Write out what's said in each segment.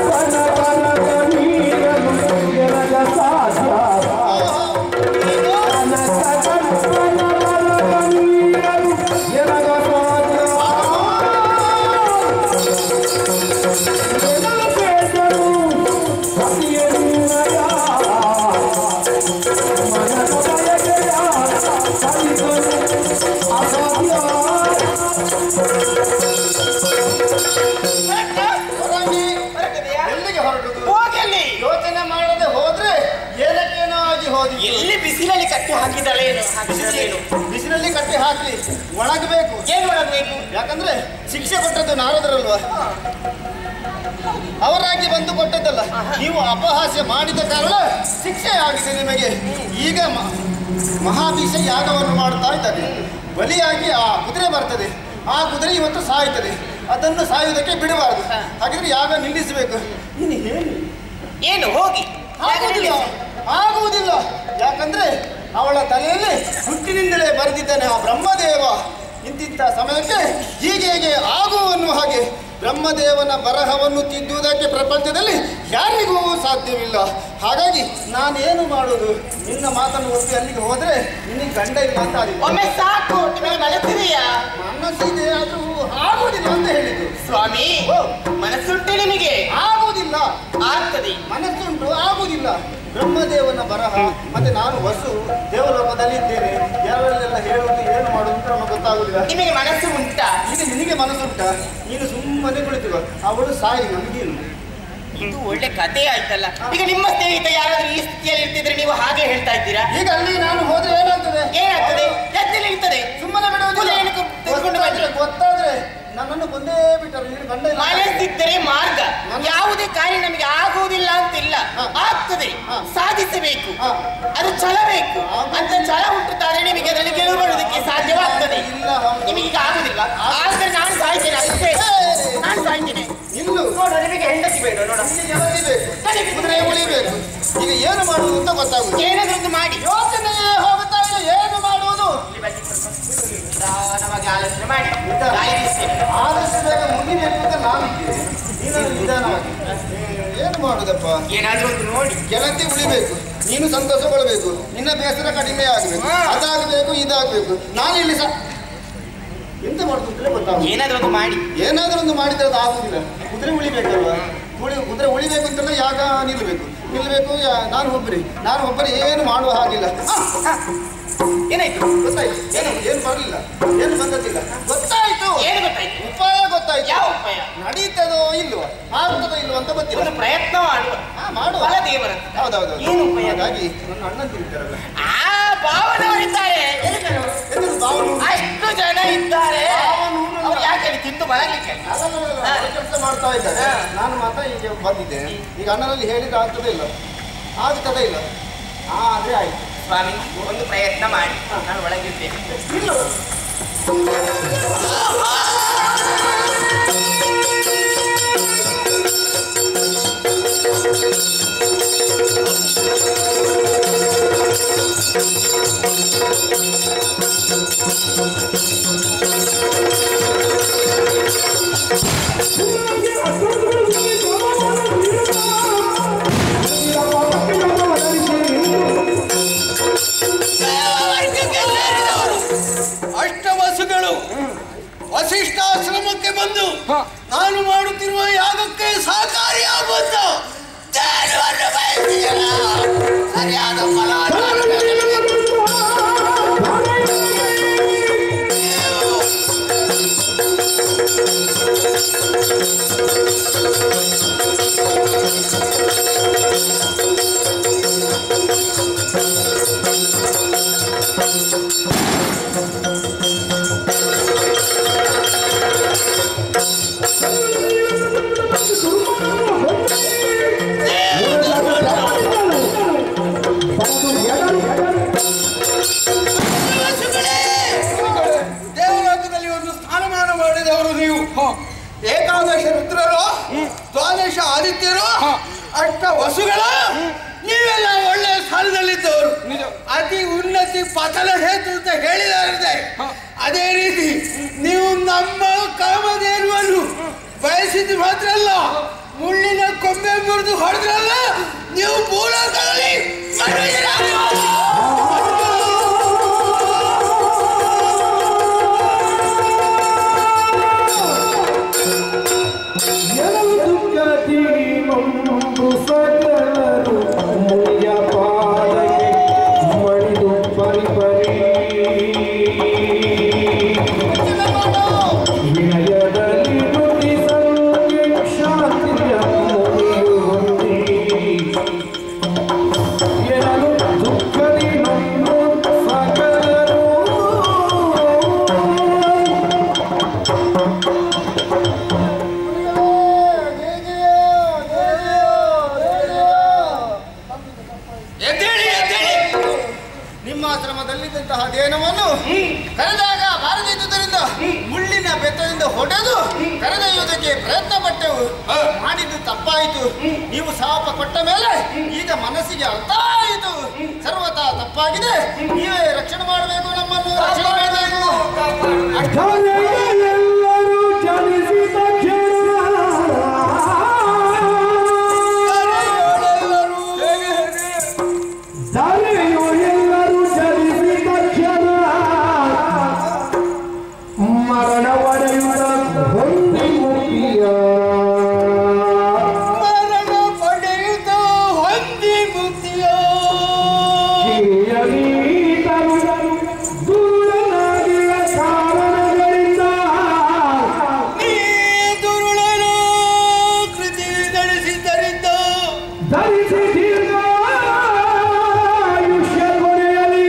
ಹೊರಗೆ ಹೊರಟಿದೆಯಾ? ಎಲ್ಲಿಗೆ ಹೊರಡುದು ಹೋಗಲಿ ಯೋಚನೆ ಮಾಡದೆ ಹೋದ್ರೆ ಏನಕ್ಕೇನೋ ಆಗಿ ಹೋದಿ ಎಲ್ಲಿ ಬಿಸಿಲಲ್ಲಿ ಕಟ್ಟಿ ಹಾಕಿದ್ದಾಳೆ ಏನು ಹಾಕಿದ್ದಾಳೇನು ಬಿಸಿಲಲ್ಲಿ ಕಟ್ಟಿ ಹಾಕಿ ಒಣಗಬೇಕು ಏನ್ ಮಾಡಬೇಕು ಯಾಕಂದ್ರೆ ಶಿಕ್ಷೆ ಕೊಟ್ಟದ್ದು ನಾರದರಲ್ವಾ ಅವರಾಗಿ ಬಂದು ಕೊಟ್ಟದ್ದಲ್ಲ ನೀವು ಅಪಹಾಸ್ಯ ಮಾಡಿದ ಕಾರಣ ಶಿಕ್ಷೆ ಆಗಿದೆ ನಿಮಗೆ ಈಗ ಮ- ಮಹಾಭೀಷ ಯಾಗವನ್ನು ಮಾಡುತ್ತಾ ಇದ್ದಾನೆ ಬಲಿಯಾಗಿ ಆ ಕುದುರೆ ಬರ್ತದೆ ಆ ಕುದುರೆ ಇವತ್ತು ಸಾಯ್ತದೆ ಅದನ್ನು ಸಾಯುವುದಕ್ಕೆ ಬಿಡಬಾರದು ಹಾಗಿದ್ರೆ ಯಾಗ ನಿಲ್ಲಿಸಬೇಕು ನೀನು ಹೇಳಿ ಏನು ಹೋಗಿ ಆಗುವುದಿಲ್ಲ ಆಗುವುದಿಲ್ಲ ಯಾಕಂದ್ರೆ ಅವಳ ತಲೆಯಲ್ಲಿ ಹುಟ್ಟಿನಿಂದಲೇ ಬರೆದಿದ್ದಾನೆ ಆ ಬ್ರಹ್ಮದೇವ ಇಂತಿಂಥ ಸಮಯಕ್ಕೆ ಹೀಗೆ ಹೇಗೆ ಆಗುವನ್ನು ಹಾಗೆ ಬ್ರಹ್ಮದೇವನ ಬರಹವನ್ನು ತಿದ್ದುವುದಕ್ಕೆ ಪ್ರಪಂಚದಲ್ಲಿ ಯಾರಿಗೂ ಸಾಧ್ಯವಿಲ್ಲ ಹಾಗಾಗಿ ನಾನೇನು ಮಾಡುವುದು ನಿನ್ನ ಮಾತನ್ನು ಒಪ್ಪಿ ಅಲ್ಲಿಗೆ ಹೋದ್ರೆ ನಿನಗೆ ಗಂಡ ಇಲ್ಲ ಅಂತ ಆಗಿದೆ ಒಮ್ಮೆ ಸಾಕು ನಿಮಗೆ ಮನಸ್ಸಿದೆಯಾ ಮನಸ್ಸಿದೆ ಆದ್ರೂ ಆಗುವುದಿಲ್ಲ ಅಂತ ಹೇಳಿದ್ದು ಸ್ವಾಮಿ ಓ. ಮನಸ್ಸುಂಟು ನಿಮಗೆ ಆಗುವುದಿಲ್ಲ ಆಗ್ತದೆ ಮನಸ್ಸುಂಟು ಆಗುವುದಿಲ್ಲ ಬ್ರಹ್ಮದೇವನ ಬರಹ ಮತ್ತೆ ನಾನು ವಸು ದೇವಲೋಕದಲ್ಲಿ ಇದ್ದೇನೆ ಯಾರಲ್ಲೆಲ್ಲ ಹೇಳುವುದು ಏನು ಮಾಡುವುದು ಅಂತ ನಮಗೆ ಗೊತ್ತಾಗುದಿಲ್ಲ ನಿಮಗೆ ಮನಸ್ಸು ಉಂಟಾ ಈಗ ನಿನಗೆ ಮನಸ್ಸುಂಟ ನೀನು ಸುಮ್ಮನೆ ಕುಳಿತುಕೋ ಅವಳು ಸಾಯಿ ನಮಗೇನು ಇದು ಒಳ್ಳೆ ಕಥೆ ಆಯ್ತಲ್ಲ ಈಗ ನಿಮ್ಮ ಸ್ನೇಹಿತ ಯಾರಾದ್ರೂ ಈ ಸ್ಥಿತಿಯಲ್ಲಿ ಇರ್ತಿದ್ರೆ ನೀವು ಹಾಗೆ ಹೇಳ್ತಾ ಇದ್ದೀರಾ ಈಗ ಅಲ್ಲಿ ನಾನು ಹೋದ್ರೆ ಏನಾಗ್ತದೆ ಏನಾಗ್ತದೆ ಎದ್ದಲ್ಲಿ ಇರ್ತದೆ ಸುಮ್ಮನೆ ಬಿಡುವುದಿಲ್ಲ ಕುದುರೆಯನ್ನು ಕು- ತೆಗೆದುಕೊಂಡು ಬನ್ನಿ. ಗೊತ್ತಾದ್ರೆ- ಗೊತ್ತಾದ್ರೆ ನನ್ನನ್ನು ಕೊಂದೇ ಬಿಟ್ಟರು ನೀನು ಗಂಡ ಇಲ್ಲ ಮನಸ್ಸಿದ್ದರೆ ಮಾರ್ಗ ಯಾವುದೇ ಕಾರ್ಯ ನಮಗೆ ಆಗುವುದಿಲ್ಲ ಅಂತಿಲ್ಲ ಹ. ಆಗ್ತದೆ ಹ. ಸಾಧಿಸಬೇಕು ಹ. ಅದು ಛಲ ಬೇಕು ಅಂತ ಛಲ ಹುಟ್ಟುತ್ತಾದ್ರೆ ನಿಮಗೆ ಅದರಲ್ಲಿ ಗೆಲುವು ಬರುವುದಕ್ಕೆ ಸಾಧ್ಯವಾಗ್ತದೆ ಇಲ್ಲ ಹೌದು. ನಿಮಗೆ ಈಗ ಆಗುದಿಲ್ಲ ಆದ್ರೆ ನಾನು ಸಾಯ್ತೇನೆ ಅಷ್ಟೇ ನಾನು ಸಾಯ್ತೇನೆ ನಿಲ್ಲು ನೋಡು ನಿಮಗೆ ಹೆಂಡತಿ ಬೇಡ ನೋಡ ನಿನಗೆ ಗೆಲ್ಲಬೇಕು. ಕುದುರೆ ಉಳಿಬೇಕು ಈಗ ಏನು ಮಾಡುವುದು ಅಂತ ಗೊತ್ತಾಗುದು ಏನಾದ್ರೂ ಒಂದು ಮಾಡಿ ಯೋಚನೆ ಹೋಗುತ್ತಾ ಇಲ್ಲ ಏನು ಮಾಡುವುದು ಇಲ್ಲಿ ಬನ್ನಿ ಸ್ವಲ್ಪ. ನಿಧಾನವಾಗಿ ಆಲೋಚನೆ ಮಾಡಿ ನಿಧಾನ. ಗಾಳಿ ಬೀಸ್ತೇನೆ. ಆದಷ್ಟು ಬೇಗ ಮುಗಿಬೇಕು ಅಂತ ನಾನಿದ್ದೇನೆ ನೀನು ನಿಧಾನವಾಗಿ ಏನು ಮಾಡುದಪ್ಪ ಏನಾದ್ರೂ ಒಂದು ನೋಡಿ ಗೆಳತಿ ಉಳಿಬೇಕು ನೀನು ಸಂತೋಷಗೊಳ್ಬೇಕು ನಿನ್ನ ಬೇಸರ ಕಡಿಮೆ ಆಗಬೇಕು ಹಾ. ಅದಾಗಬೇಕು ಇದಾಗಬೇಕು ನಾನು ಇಲ್ಲಿ ಸಹ ಎಂತ ಮಾಡುದು ಅಂತಲೇ ಗೊತ್ತಾಗುದು ಏನಾದ್ರೂ ಒಂದು ಮಾಡಿ ಏನಾದ್ರೂ ಒಂದು ಮಾಡಿದ್ರೆ ಅದು ಆಗುದಿಲ್ಲ ಕುದುರೆ ಉಳಿಬೇಕಲ್ವಾ ಉಳಿ ಕುದುರೆ ಉಳಿಬೇಕು ಅಂತಂದ್ರೆ ಯಾಗ ನಿಲ್ಲಬೇಕು ನಿಲ್ಲಬೇಕು ಯಾ- ನಾನು ಒಬ್ಬರಿ ನಾನು ಒಬ್ಬರಿ ಏನು ಮಾಡುವ ಹಾಗಿಲ್ಲ ಆ, ಆ, ಏನಾಯ್ತು ಗೊತ್ತಾಯ್ತು ಏನು ಏನು ಬರಲಿಲ್ಲ ಏನು ಬಂದದ್ದಿಲ್ಲ ಗೊತ್ತಾಯ್ತು ಏನು ಗೊತ್ತಾಯ್ತು ಉಪಾಯ ಗೊತ್ತಾಯ್ತು ಯಾವ ಉಪಾಯ ನಡೀತದೋ ಇಲ್ವೋ ಆಗ್ತದೋ ಇಲ್ವೋ ಅಂತ ಗೊತ್ತಿಲ್ಲ ಒಂದು ಪ್ರಯತ್ನ ಮಾಡುವ ಹಾ, ಮಾಡುವ ಬಲ ದೇವರ ಹೌದೌದು ಏನು ಉಪಾಯ? ಹಾಗಾಗಿ ನನ್ನ ಅಣ್ಣನ್ ತಿಂತಾರಲ್ಲ ಆ ಭಾವನವರಿದ್ದಾರೆ ಎಂತದು ಬಾವನು? ಅಷ್ಟು ಜನ ಇದ್ದಾರೆ ಭಾವನು ಅವ್ರು ಯಾಕೆ ಹೇಳಿ ತಿಂದು ಬರಲಿಕ್ಕೆ ಕೆಲಸ ಮಾಡ್ತಾ ಇದ್ದಾರೆ ಹಾ. ನಾನು ಮಾತ್ರ ಈಗ ಬಂದಿದ್ದೇನೆ ಈಗ ಅಣ್ಣನಲ್ಲಿ ಹೇಳಿದ್ರೆ ಆಗ್ತದೆ ಇಲ್ಲ ಆಗ್ತದೆ ಇಲ್ಲ ಹಾ ಅದೇ ಆಯ್ತು ಸ್ವಾಮಿ ಒಂದು ಪ್ರಯತ್ನ ಮಾಡಿ ನಾನು ಒಳಗಿರ್ತೇನೆ ಇಲ್ಲ ಅಷ್ಟವಸುಗಳು ವಸಿಷ್ಠಾಶ್ರಮಕ್ಕೆ ಬಂದು ನಾನು ಮಾಡುತ್ತಿರುವ ಯಾಗಕ್ಕೆ ಸಹಕಾರಿಯಾಗುವಂತ ಜ್ಞಾನವನ್ನು ಬಯಸಿದೆಯಲ್ಲ, ಸರಿಯಾದ ಫಲ ದೇವಲೋಕದಲ್ಲಿ ಒಂದು ಸ್ಥಾನಮಾನ ಮಾಡಿದವರು ನೀವು ಏಕಾದಶ ರುದ್ರರು ದ್ವಾದಶ ಆದಿತ್ಯರು ಅಷ್ಟ ವಸುಗಳ ನೀವೆಲ್ಲ ಒಳ್ಳೆಯ ಸ್ಥಾನದಲ್ಲಿದ್ದವರು ಅತಿ ಉನ್ನತಿ ಪತನ ಹೇತು ಅಂತ ಹೇಳಿದಾರೆ ಅದೇ ರೀತಿ ನೀವು ನಮ್ಮ ಕಾಮಧೇನುವನ್ನು ಬಯಸಿದ್ದು ಮಾತ್ರ ಅಲ್ಲ ಮುಳ್ಳಿನ ಕೊಂಬೆ ಮುರಿದು ಹೊಡೆದ್ರಲ್ಲ ನೀವು ಭೂಲೋಕದಲ್ಲಿ ಮನುಷ್ಯರಾಗಿ- ಎದ್ದೇಳಿ ಎದ್ದೇಳಿ ನಿಮ್ಮ ಆಶ್ರಮದಲ್ಲಿದ್ದಂತಹ ದೇನವನ್ನು ಕರೆದಾಗ ಬಾರದಿದ್ದುದರಿಂದ ಮುಳ್ಳಿನ ಬೆತ್ತದಿಂದ ಹೊಡೆದು ಕರೆದೊಯ್ಯುವುದಕ್ಕೆ ಪ್ರಯತ್ನ ಪಟ್ಟೆವು ಮಾಡಿದ್ದು ತಪ್ಪಾಯಿತು ನೀವು ಶಾಪ ಕೊಟ್ಟ ಮೇಲೆ ಈಗ ಮನಸ್ಸಿಗೆ ಅರ್ಥ ಆಯಿತು ಸರ್ವತಾ ತಪ್ಪಾಗಿದೆ ನೀವೇ ರಕ್ಷಣೆ ಮಾಡಬೇಕು ನಮ್ಮನ್ನು ರಕ್ಷಣೆ ಮಾಡಬೇಕು ಎಲ್ಲರೂ ಜನಿಸಿದ ಧರೆಯು ಎಲ್ಲರೂ ಜನಿಸಿದ ಕ್ಷಣ ಮರಣ ಒಡೆಯುವ ಹೊಂದಿ ಮುಗಿಯ ಮರಣ ಪಡೆಯುತ್ತ ಹೊಂದಿ ಮುಕ್ತಿಯ ಕಿರಿಯರೀತರು ದೂರನಾಗಿರುವ ಕಾರಣಗಳಿಂದ ನೀ ದುರುಳನು ಕೃತಿ ನಡೆಸಿದ್ದರಿಂದ ಧರಿಸಿ ದೀರ್ಘಾಯುಷ್ಯ ಕೊನೆಯಲಿ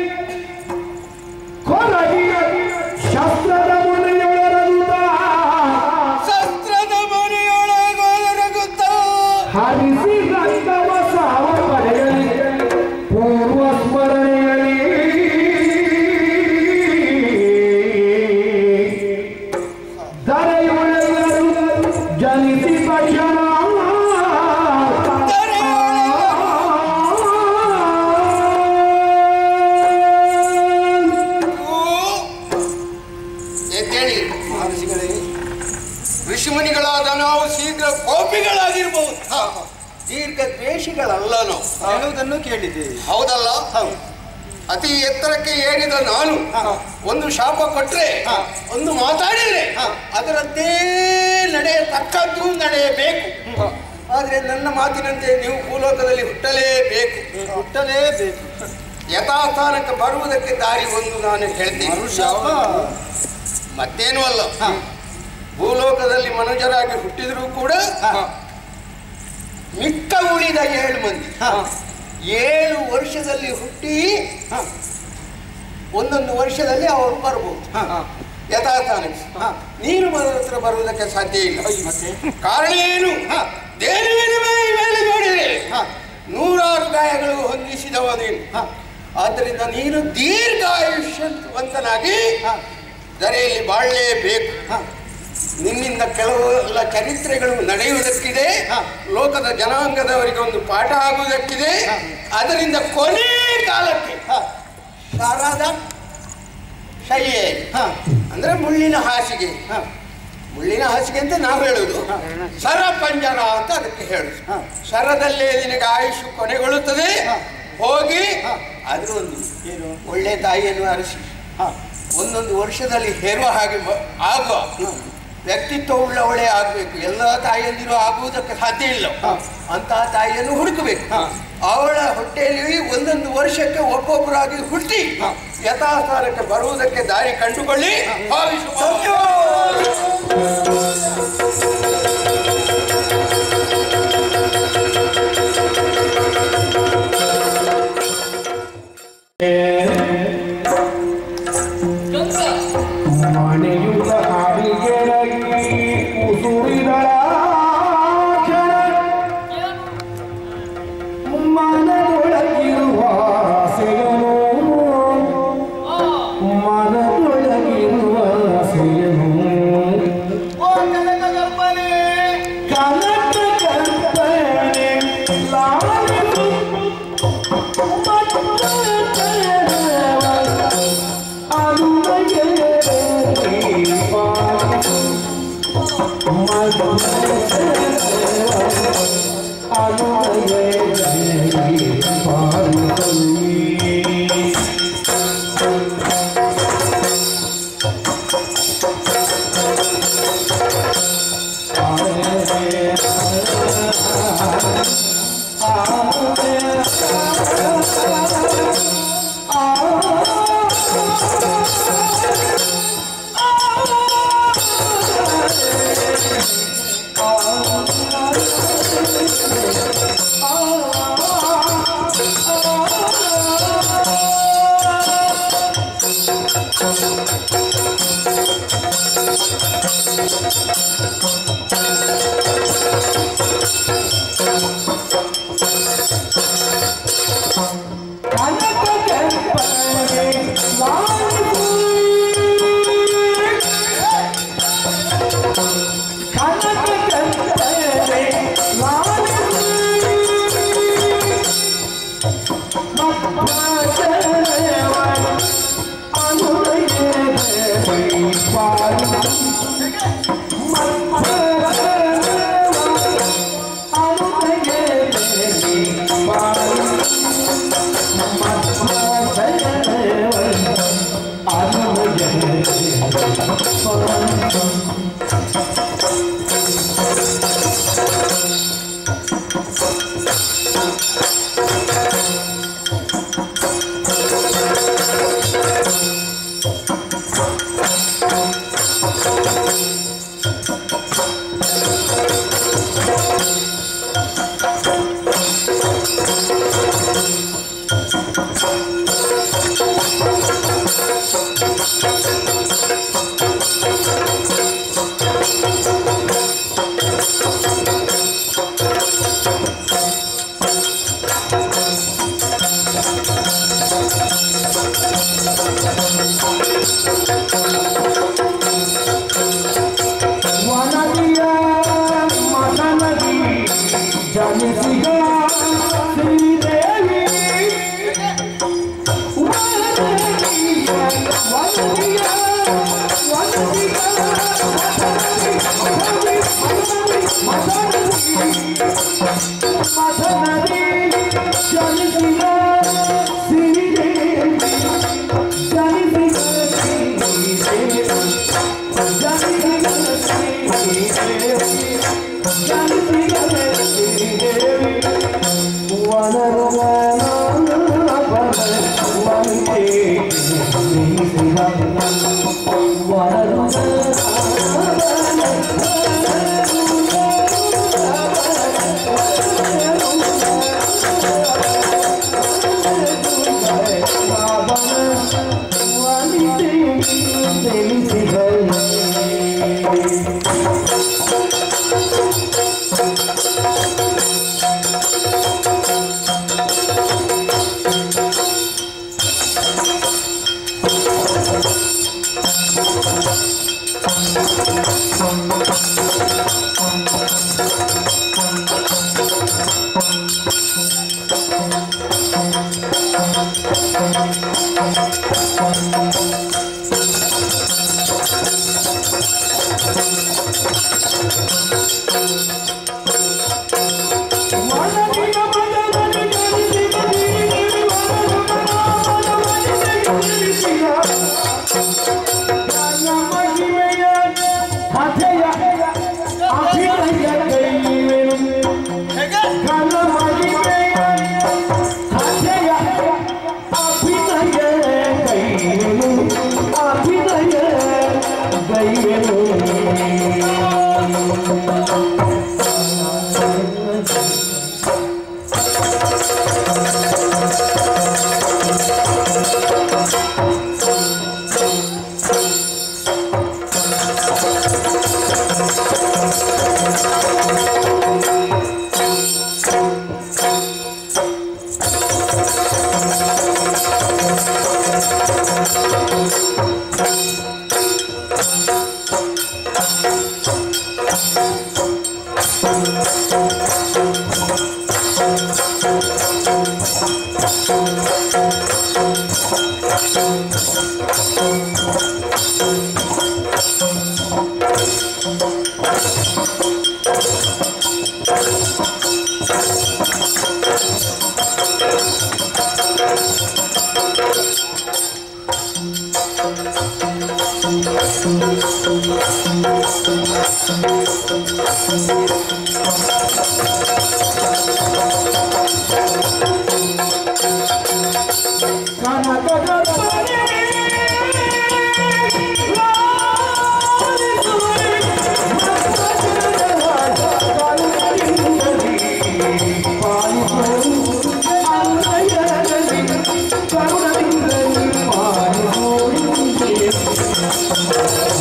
ಕೊರಗಿಯ ಶಸ್ತ್ರದ ಮುನೆಯೊಳರಂತ ಶಸ್ತ್ರದ ಮನೆಯೊಳಗೊರಗುತ್ತ ಹರಿಸಿ ರಕ್ತವ ಸಾವ ಪಡೆಯಲಿ ಪೂರ್ವ ಸ್ಮರಣೆಯಲಿ ಧರೆಯೊಳೆಲ್ಲರೂ ಜನಿಸಿ ತಕ್ಷಣ ಎದ್ದೇಳಿ ಮಹರ್ಷಿಗಳೇ ಋಷಿಮುನಿಗಳಾದ ನಾವು ಶೀಘ್ರ ಕೋಪಿಗಳಾಗಿರ್ಬಹುದು ದೀರ್ಘ ದ್ವೇಷಿಗಳಲ್ಲ ನಾವು ಹೇಳುವುದನ್ನು ಕೇಳಿದ್ದೇವೆ ಹೌದಲ್ಲ ಅತಿ ಎತ್ತರಕ್ಕೆ ಏರಿದ ನಾನು ಒಂದು ಶಾಪ ಕೊಟ್ರೆ ಒಂದು ಮಾತಾಡಿದ್ರೆ ಅದರಂತೆ ನಡೆಯತಕ್ಕದ್ದು ನಡೆಯಬೇಕು ಆದ್ರೆ ನನ್ನ ಮಾತಿನಂತೆ ನೀವು ಭೂಲೋಕದಲ್ಲಿ ಹುಟ್ಟಲೇಬೇಕು ಹುಟ್ಟಲೇಬೇಕು ಯಥಾಸ್ಥಾನಕ್ಕೆ ಬರುವುದಕ್ಕೆ ದಾರಿ ಒಂದು ನಾನು ಹೇಳ್ತೀನಿ ಶಾಪ ಮತ್ತೇನು ಅಲ್ಲ ಭೂಲೋಕದಲ್ಲಿ ಮನುಜರಾಗಿ ಹುಟ್ಟಿದರೂ ಕೂಡ ಮಿಕ್ಕ ಉಳಿದ ಏಳು ಮಂದಿ ಏಳು ವರ್ಷದಲ್ಲಿ ಹುಟ್ಟಿ ಒಂದೊಂದು ವರ್ಷದಲ್ಲಿ ಅವರು ಬರ್ಬೋದು ಯಥಾಸ್ಥಾನಕ್ಕೆ ನೀನು ಮರದ ಹತ್ರ ಬರುವುದಕ್ಕೆ ಸಾಧ್ಯ ಇಲ್ಲ ಕಾರಣ ಏನು ದೇವಿನ ಮೇಲೆ ನೋಡಿದೆ ನೂರಾರು ಗಾಯಗಳು ಹೊಂದಿಸಿದವ ನೀನು ಆದ್ದರಿಂದ ನೀನು ದೀರ್ಘಾಯುಷ್ಯವಂತನಾಗಿ ಧರೆಯಲ್ಲಿ ಬಾಳಲೇಬೇಕು ನಿನ್ನಿಂದ ಕೆಲವೆಲ್ಲ ಚರಿತ್ರೆಗಳು ನಡೆಯುವುದಕ್ಕಿದೆ ಲೋಕದ ಜನಾಂಗದವರಿಗೆ ಒಂದು ಪಾಠ ಆಗುವುದಕ್ಕಿದೆ ಅದರಿಂದ ಕೊನೆ ಕಾಲಕ್ಕೆ ಶಾರದ ಶಯ್ಯೆ ಅಂದ್ರೆ ಮುಳ್ಳಿನ ಹಾಸಿಗೆ ಮುಳ್ಳಿನ ಹಾಸಿಗೆ ಅಂತ ನಾವು ಹೇಳುದು ಸರ ಪಂಜರ ಅಂತ ಅದಕ್ಕೆ ಹೇಳುದು ಸರದಲ್ಲೇ ನಿನಗೆ ಆಯುಷ್ ಕೊನೆಗೊಳ್ಳುತ್ತದೆ ಹೋಗಿ ಅದು ಒಂದು ಏನು ಒಳ್ಳೆ ತಾಯಿಯನ್ನು ಅರಸಿ ಒಂದೊಂದು ವರ್ಷದಲ್ಲಿ ಹೇರುವ ಹಾಗೆ ಮ- ಆಗುವ ವ್ಯಕ್ತಿತ್ವ ಉಳ್ಳವಳೇ ಆಗಬೇಕು ಎಲ್ಲ ತಾಯಿಯಂದಿರು ಆಗುವುದಕ್ಕೆ ಸಾಧ್ಯ ಇಲ್ಲ ಅಂತಹ ತಾಯಿಯನ್ನು ಹುಡುಕಬೇಕು ಅವಳ ಹೊಟ್ಟೆಯಲ್ಲಿ ಒಂದೊಂದು ವರ್ಷಕ್ಕೆ ಒಬ್ಬೊಬ್ಬರಾಗಿ ಹುಟ್ಟಿ ಯಥಾಸ್ಥಾನಕ್ಕೆ ಬರುವುದಕ್ಕೆ ದಾರಿ ಕಂಡುಕೊಳ್ಳಿ ಹೋಗಿ ಶುಭ. ಮನೆಯುತ ಹಾಡಿಗೆರಗಿ ಉಸುರಿದಳ ಮನದೊಳಗಿರುವ ಆಸೆಯನು ಮನದೊಳಗಿರುವ ಆಸೆಯನು ಓ ಕನಕ ಗರ್ಭನೇ Thank ಪಾಲಿಸು ಅಲ್ಲಯ್ಯನಲ್ಲಿ ಕರುಣದಿಂದಲೇ ಪಾಲಿಸು